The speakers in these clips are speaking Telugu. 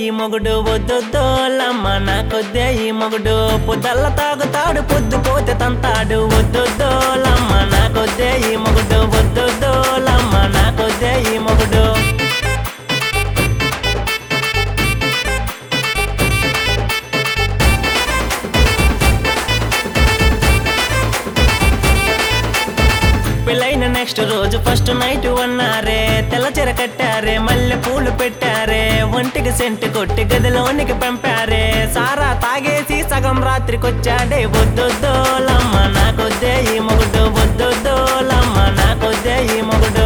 ఈ మొగుడు వద్దొద్దోలమ్మ నాకొద్దే ఈ మొగుడు పొద్దల్ల తాగుతాడు పొద్దుపోతే తంతాడు వద్దొద్దోలమ్మ నాకొద్దే ఈ మొగుడు వద్దొద్దోలమ్మ నాకొద్దే ఈ మొగుడు పెళ్ళైన నెక్స్ట్ రోజు ఫస్ట్ నైట్ అన్నారే తెల్ల చెర కట్టారే మల్లె పూలు పెట్టారే ఒంటికి సెంటు కొట్టి గదిలోనికి పంపారే సారా తాగేసి సగం రాత్రికొచ్చాడే వద్దొద్దోలమ్మ నాకొద్దే ఈ మొగుడు వద్దొద్దోలమ్మ నాకొద్దే ఈ మొగుడు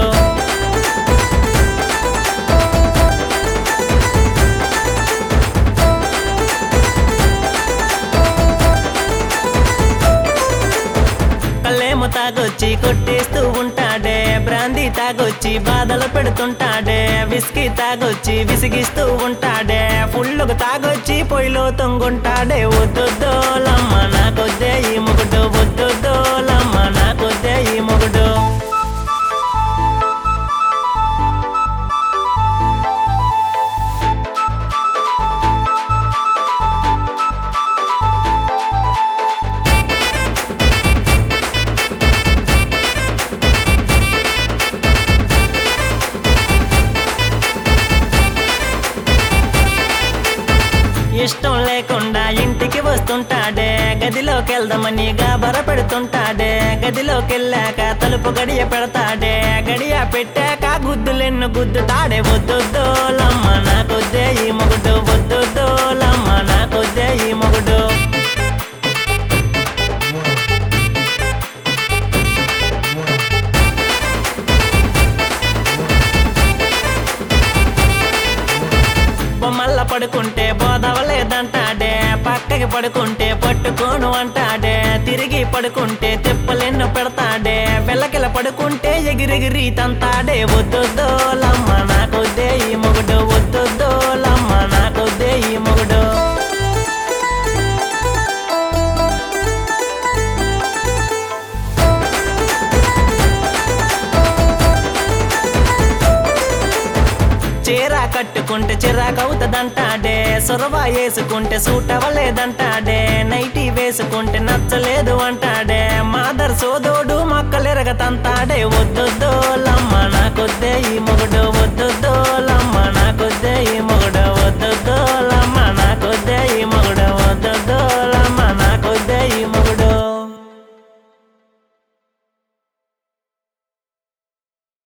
కళ్ళేమో తాగొచ్చి కొట్టేస్తూ ఉంటాడే బ్రాందీ తాగొచ్చి బాధలు పెడుతుంటాడే విస్కీ తాగొచ్చి విసిగిస్తూ ఉంటాడే ఫుల్లుగా తాగొచ్చి పొయ్యిలో తొంగుంటాడే వద్దొద్దోలమ్మ నాకొద్దే ఈ మొగుడు వద్దొద్దోలమ్మ నాకొద్దే ఈ మొగుడు ఇష్టం లేకుండా ఇంటికి వస్తుంటాడే గదిలోకి వెళ్దామని గాబర పెడుతుంటాడే గదిలోకి వెళ్ళాక తలుపు గడియ పెడతాడే గడియ పెట్టాక గుద్దులెన్ను గుద్దుతాడే వద్దొద్దోలమ్మ నాకొద్దే ఈ మొగుడు వద్దొద్దోలమ్మ నాకొద్దే ఈ మొగుడు బొమ్మల్ల పడుకుంటే బోధవలేదంటాడే పక్కకి పడుకుంటే పట్టుకోను అంటాడే తిరిగి పడుకుంటే తిప్పలెన్ను పెడతాడే వెల్లకిల పడుకుంటే ఎగిరెగిరి తంతాడే వద్దొద్దోలమ్మ నాకొద్దే ఈ మొగుడు వద్దొద్దోలమ్మ నాకొద్దే ఈ మొగుడు చీర కట్టుకుంటే చిరాకవుతుందంటాడే సొరవ వేసుకుంటే సూట్ అవ్వలేదంటాడే నైటీ వేసుకుంటే నచ్చలేదు అంటాడే మాదర్ సోదోడు మక్కలెరగ తంతాడే వద్దు